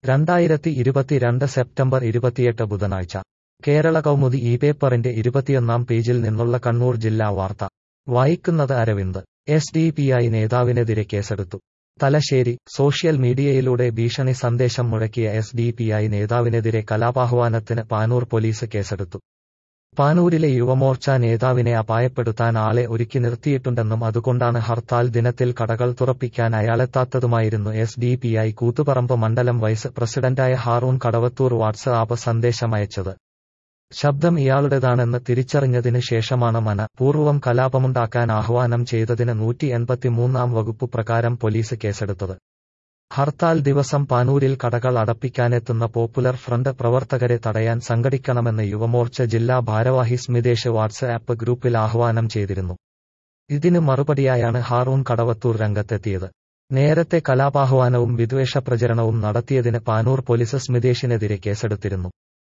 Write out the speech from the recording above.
രണ്ടായിരത്തി ഇരുപത്തിരണ്ട് സെപ്റ്റംബർ ഇരുപത്തിയെട്ട് ബുധനാഴ്ച കേരള കൗമുദി ഈ പേപ്പറിന്റെ ഇരുപത്തിയൊന്നാം പേജിൽ നിന്നുള്ള കണ്ണൂർ ജില്ലാ വാർത്ത വായിക്കുന്നത് Aravind S D P I നേതാവിനെതിരെ കേസെടുത്തു തലശ്ശേരി സോഷ്യൽ മീഡിയയിലൂടെ ഭീഷണി സന്ദേശം മുഴക്കിയ എസ് ഡി പി ഐ നേതാവിനെതിരെ കലാപാഹ്വാനത്തിന് പാനൂർ പോലീസ് കേസെടുത്തു പാനൂരിലെ യുവമോർച്ച നേതാവിനെ അപായപ്പെടുത്താൻ ആളെ ഒരുക്കി നിർത്തിയിട്ടുണ്ടെന്നും അതുകൊണ്ടാണ് ഹർത്താൽ ദിനത്തിൽ കടകൾ തുറപ്പിക്കാൻ അയാളെത്താത്തതുമായിരുന്നു S D P I Koothuparamba മണ്ഡലം വൈസ് പ്രസിഡന്റായ ഹാറൂൺ കടവത്തൂർ വാട്സ് ആപ്പ് സന്ദേശമയച്ചത് ശബ്ദം ഇയാളുടേതാണെന്ന് തിരിച്ചറിഞ്ഞതിന് ശേഷമാണ് മന പൂർവ്വം കലാപമുണ്ടാക്കാൻ ആഹ്വാനം ചെയ്തതിന് നൂറ്റി എൺപത്തിമൂന്നാം വകുപ്പ് പ്രകാരം പോലീസ് കേസെടുത്തത് ഹർത്താൽ ദിവസം പാനൂരിൽ കടകൾ അടപ്പിക്കാനെത്തുന്ന പോപ്പുലർ ഫ്രണ്ട് പ്രവർത്തകരെ തടയാൻ സംഘടിക്കണമെന്ന് യുവമോർച്ച ജില്ലാ ഭാരവാഹി സ്മിതേഷ് വാട്സ് ആപ്പ് ഗ്രൂപ്പിൽ ആഹ്വാനം ചെയ്തിരുന്നു ഇതിന് മറുപടിയായാണ് ഹാറൂൺ കടവത്തൂർ രംഗത്തെത്തിയത് നേരത്തെ കലാപാഹ്വാനവും വിദ്വേഷ പ്രചരണവും നടത്തിയതിന് പാനൂർ പോലീസ് സ്മിതേഷിനെതിരെ കേസെടുത്തിരുന്നു